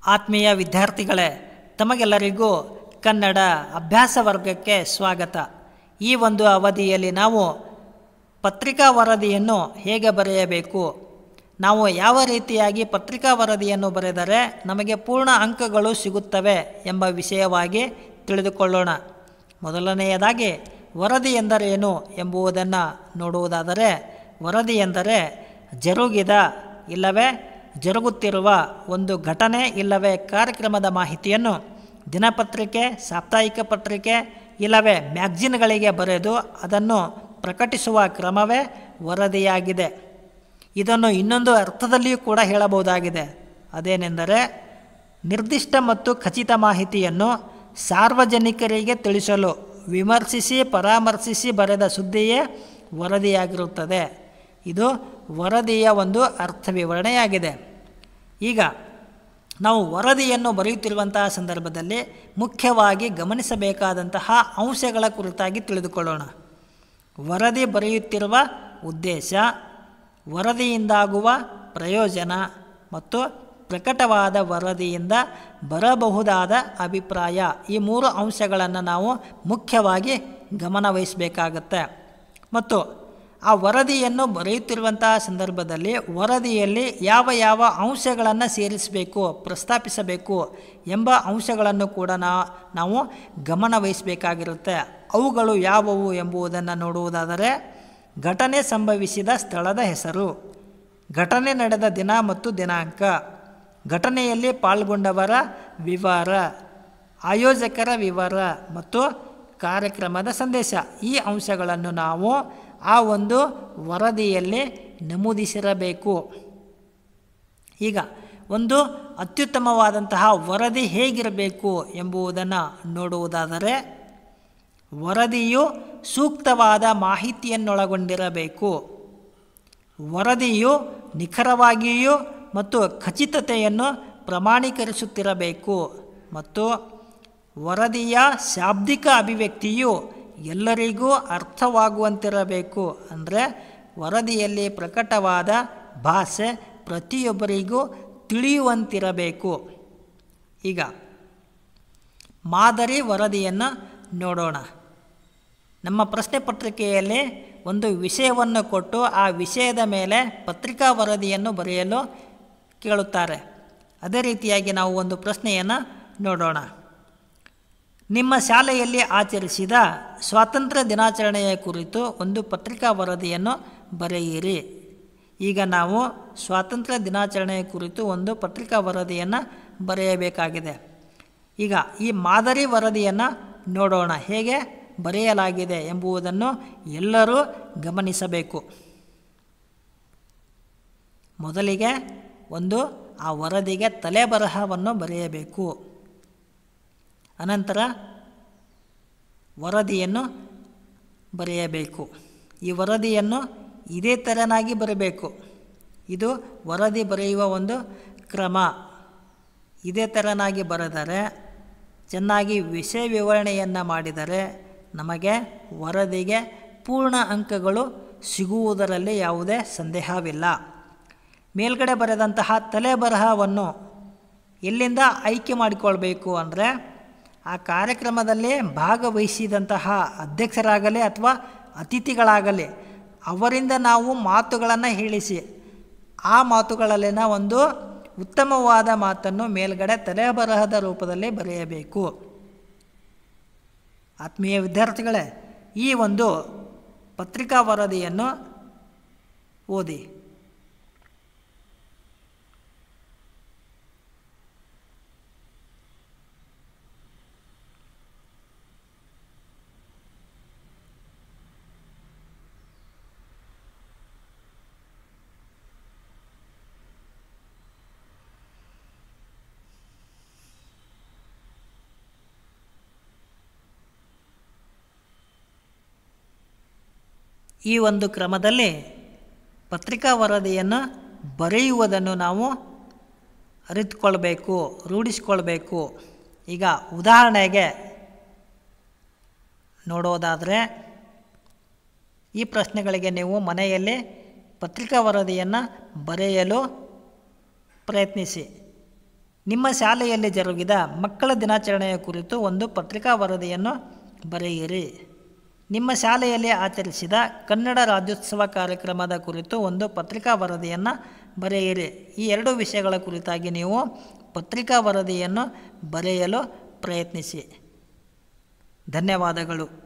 ಆತ್ಮೀಯ ವಿದ್ಯಾರ್ಥಿಗಳೇ ತಮಗೆಲ್ಲರಿಗೂ ಕನ್ನಡ ಅಭ್ಯಾಸ ವರ್ಗಕ್ಕೆ ಸ್ವಾಗತ ಈ ಒಂದು ಅವಧಿಯಲ್ಲಿ ನಾವು ಪತ್ರಿಕಾ ವರದಿಯನ್ನು ಹೇಗೆ ಬರೆಯಬೇಕು ನಾವು ಯಾವ ರೀತಿಯಾಗಿ ಪತ್ರಿಕಾ ವರದಿಯನ್ನು ಬರೆದರೆ ನಮಗೆ ಪೂರ್ಣ ಅಂಕಗಳು ಸಿಗುತ್ತವೆ ಎಂಬ ವಿಷಯವಾಗಿ ತಿಳಿದುಕೊಳ್ಳೋಣ ಮೊದಲನೆಯದಾಗಿ ವರದಿ ಎಂದರೇನು ಎಂಬುದನ್ನು ನೋಡುವುದಾದರೆ ವರದಿ ಎಂದರೆ ಜರುಗಿದ ಇಲ್ಲವೇ ಜರುಗುತ್ತಿರುವ ಒಂದು ಘಟನೆ ಇಲ್ಲವೇ ಕಾರ್ಯಕ್ರಮದ ಮಾಹಿತಿಯನ್ನು ದಿನಪತ್ರಿಕೆ ಸಾಪ್ತಾಹಿಕ ಪತ್ರಿಕೆ ಇಲ್ಲವೇ ಮ್ಯಾಗ್ಜಿನ್ಗಳಿಗೆ ಬರೆದು ಅದನ್ನು ಪ್ರಕಟಿಸುವ ಕ್ರಮವೇ ವರದಿಯಾಗಿದೆ ಇದನ್ನು ಇನ್ನೊಂದು ಅರ್ಥದಲ್ಲಿಯೂ ಕೂಡ ಹೇಳಬಹುದಾಗಿದೆ ಅದೇನೆಂದರೆ ನಿರ್ದಿಷ್ಟ ಮತ್ತು ಖಚಿತ ಮಾಹಿತಿಯನ್ನು ಸಾರ್ವಜನಿಕರಿಗೆ ತಿಳಿಸಲು ವಿಮರ್ಶಿಸಿ ಪರಾಮರ್ಶಿಸಿ ಬರೆದ ಸುದ್ದಿಯೇ ವರದಿಯಾಗಿರುತ್ತದೆ ಇದು ವರದಿಯ ಒಂದು ಅರ್ಥ ವಿವರಣೆಯಾಗಿದೆ ಈಗ ನಾವು ವರದಿಯನ್ನು ಬರೆಯುತ್ತಿರುವಂತಹ ಸಂದರ್ಭದಲ್ಲಿ ಮುಖ್ಯವಾಗಿ ಗಮನಿಸಬೇಕಾದಂತಹ ಅಂಶಗಳ ಕುರಿತಾಗಿ ತಿಳಿದುಕೊಳ್ಳೋಣ ವರದಿ ಬರೆಯುತ್ತಿರುವ ಉದ್ದೇಶ ವರದಿಯಿಂದಾಗುವ ಪ್ರಯೋಜನ ಮತ್ತು ಪ್ರಕಟವಾದ ವರದಿಯಿಂದ ಬರಬಹುದಾದ ಅಭಿಪ್ರಾಯ ಈ ಮೂರು ಅಂಶಗಳನ್ನು ನಾವು ಮುಖ್ಯವಾಗಿ ಗಮನವಹಿಸಬೇಕಾಗತ್ತೆ ಮತ್ತು ಆ ವರದಿಯನ್ನು ಬರೆಯುತ್ತಿರುವಂತಹ ಸಂದರ್ಭದಲ್ಲಿ ವರದಿಯಲ್ಲಿ ಯಾವ ಯಾವ ಅಂಶಗಳನ್ನು ಸೇರಿಸಬೇಕು ಪ್ರಸ್ತಾಪಿಸಬೇಕು ಎಂಬ ಅಂಶಗಳನ್ನು ಕೂಡ ನಾ ನಾವು ಗಮನವಹಿಸಬೇಕಾಗಿರುತ್ತೆ ಅವುಗಳು ಯಾವುವು ಎಂಬುದನ್ನು ನೋಡುವುದಾದರೆ ಘಟನೆ ಸಂಭವಿಸಿದ ಸ್ಥಳದ ಹೆಸರು ಘಟನೆ ನಡೆದ ದಿನ ಮತ್ತು ದಿನಾಂಕ ಘಟನೆಯಲ್ಲಿ ಪಾಲ್ಗೊಂಡವರ ವಿವರ ಆಯೋಜಕರ ವಿವರ ಮತ್ತು ಕಾರ್ಯಕ್ರಮದ ಸಂದೇಶ ಈ ಅಂಶಗಳನ್ನು ನಾವು ಆ ಒಂದು ವರದಿಯಲ್ಲಿ ನಮೂದಿಸಿರಬೇಕು ಈಗ ಒಂದು ಅತ್ಯುತ್ತಮವಾದಂತಹ ವರದಿ ಹೇಗಿರಬೇಕು ಎಂಬುದನ್ನು ನೋಡುವುದಾದರೆ ವರದಿಯು ಸೂಕ್ತವಾದ ಮಾಹಿತಿಯನ್ನೊಳಗೊಂಡಿರಬೇಕು ವರದಿಯು ನಿಖರವಾಗಿಯೂ ಮತ್ತು ಖಚಿತತೆಯನ್ನು ಪ್ರಮಾಣೀಕರಿಸುತ್ತಿರಬೇಕು ಮತ್ತು ವರದಿಯ ಶಾಬ್ದಿಕ ಅಭಿವ್ಯಕ್ತಿಯು ಎಲ್ಲರಿಗೂ ಅರ್ಥವಾಗುವಂತಿರಬೇಕು ಅಂದರೆ ವರದಿಯಲ್ಲಿ ಪ್ರಕಟವಾದ ಭಾಷೆ ಪ್ರತಿಯೊಬ್ಬರಿಗೂ ತಿಳಿಯುವಂತಿರಬೇಕು ಈಗ ಮಾದರಿ ವರದಿಯನ್ನು ನೋಡೋಣ ನಮ್ಮ ಪ್ರಶ್ನೆ ಪತ್ರಿಕೆಯಲ್ಲಿ ಒಂದು ವಿಷಯವನ್ನು ಕೊಟ್ಟು ಆ ವಿಷಯದ ಮೇಲೆ ಪತ್ರಿಕಾ ವರದಿಯನ್ನು ಬರೆಯಲು ಕೇಳುತ್ತಾರೆ ಅದೇ ರೀತಿಯಾಗಿ ನಾವು ಒಂದು ಪ್ರಶ್ನೆಯನ್ನು ನೋಡೋಣ ನಿಮ್ಮ ಶಾಲೆಯಲ್ಲಿ ಆಚರಿಸಿದ ಸ್ವಾತಂತ್ರ್ಯ ದಿನಾಚರಣೆಯ ಕುರಿತು ಒಂದು ಪತ್ರಿಕಾ ವರದಿಯನ್ನು ಬರೆಯಿರಿ ಈಗ ನಾವು ಸ್ವಾತಂತ್ರ್ಯ ದಿನಾಚರಣೆಯ ಕುರಿತು ಒಂದು ಪತ್ರಿಕಾ ವರದಿಯನ್ನು ಬರೆಯಬೇಕಾಗಿದೆ ಈಗ ಈ ಮಾದರಿ ವರದಿಯನ್ನು ನೋಡೋಣ ಹೇಗೆ ಬರೆಯಲಾಗಿದೆ ಎಂಬುದನ್ನು ಎಲ್ಲರೂ ಗಮನಿಸಬೇಕು ಮೊದಲಿಗೆ ಒಂದು ಆ ವರದಿಗೆ ತಲೆಬರಹವನ್ನು ಬರೆಯಬೇಕು ಅನಂತರ ವರದಿಯನ್ನು ಬರೆಯಬೇಕು ಈ ವರದಿಯನ್ನು ಇದೇ ತೆರನಾಗಿ ಬರಬೇಕು ಇದು ವರದಿ ಬರೆಯುವ ಒಂದು ಕ್ರಮ ಇದೇ ತೆರನಾಗಿ ಬರೆದರೆ ಚೆನ್ನಾಗಿ ವಿಷಯ ವಿವರಣೆಯನ್ನು ಮಾಡಿದರೆ ನಮಗೆ ವರದಿಗೆ ಪೂರ್ಣ ಅಂಕಗಳು ಸಿಗುವುದರಲ್ಲಿ ಯಾವುದೇ ಸಂದೇಹವಿಲ್ಲ ಮೇಲ್ಗಡೆ ಬರೆದಂತಹ ತಲೆಬರಹವನ್ನು ಎಲ್ಲಿಂದ ಆಯ್ಕೆ ಮಾಡಿಕೊಳ್ಬೇಕು ಅಂದರೆ ಆ ಕಾರ್ಯಕ್ರಮದಲ್ಲಿ ಭಾಗವಹಿಸಿದಂತಹ ಅಧ್ಯಕ್ಷರಾಗಲಿ ಅಥವಾ ಅತಿಥಿಗಳಾಗಲಿ ಅವರಿಂದ ನಾವು ಮಾತುಗಳನ್ನು ಹೇಳಿಸಿ ಆ ಮಾತುಗಳಲ್ಲಿನ ಒಂದು ಉತ್ತಮವಾದ ಮಾತನ್ನು ಮೇಲ್ಗಡೆ ತಲೆಬರಹದ ರೂಪದಲ್ಲಿ ಬರೆಯಬೇಕು ಆತ್ಮೀಯ ವಿದ್ಯಾರ್ಥಿಗಳೇ ಈ ಒಂದು ಪತ್ರಿಕಾ ವರದಿಯನ್ನು ಓದಿ ಈ ಒಂದು ಕ್ರಮದಲ್ಲಿ ಪತ್ರಿಕಾ ವರದಿಯನ್ನು ಬರೆಯುವುದನ್ನು ನಾವು ಅರಿತುಕೊಳ್ಬೇಕು ರೂಢಿಸಿಕೊಳ್ಬೇಕು ಈಗ ಉದಾಹರಣೆಗೆ ನೋಡೋದಾದರೆ ಈ ಪ್ರಶ್ನೆಗಳಿಗೆ ನೀವು ಮನೆಯಲ್ಲಿ ಪತ್ರಿಕಾ ವರದಿಯನ್ನು ಬರೆಯಲು ಪ್ರಯತ್ನಿಸಿ ನಿಮ್ಮ ಶಾಲೆಯಲ್ಲಿ ಜರುಗಿದ ಮಕ್ಕಳ ದಿನಾಚರಣೆಯ ಕುರಿತು ಒಂದು ಪತ್ರಿಕಾ ವರದಿಯನ್ನು ಬರೆಯಿರಿ ನಿಮ್ಮ ಶಾಲೆಯಲ್ಲಿ ಆಚರಿಸಿದ ಕನ್ನಡ ರಾಜ್ಯೋತ್ಸವ ಕಾರ್ಯಕ್ರಮದ ಕುರಿತು ಒಂದು ಪತ್ರಿಕಾ ವರದಿಯನ್ನು ಬರೆಯಿರಿ ಈ ಎರಡು ವಿಷಯಗಳ ಕುರಿತಾಗಿ ನೀವು ಪತ್ರಿಕಾ ವರದಿಯನ್ನು ಬರೆಯಲು ಪ್ರಯತ್ನಿಸಿ ಧನ್ಯವಾದಗಳು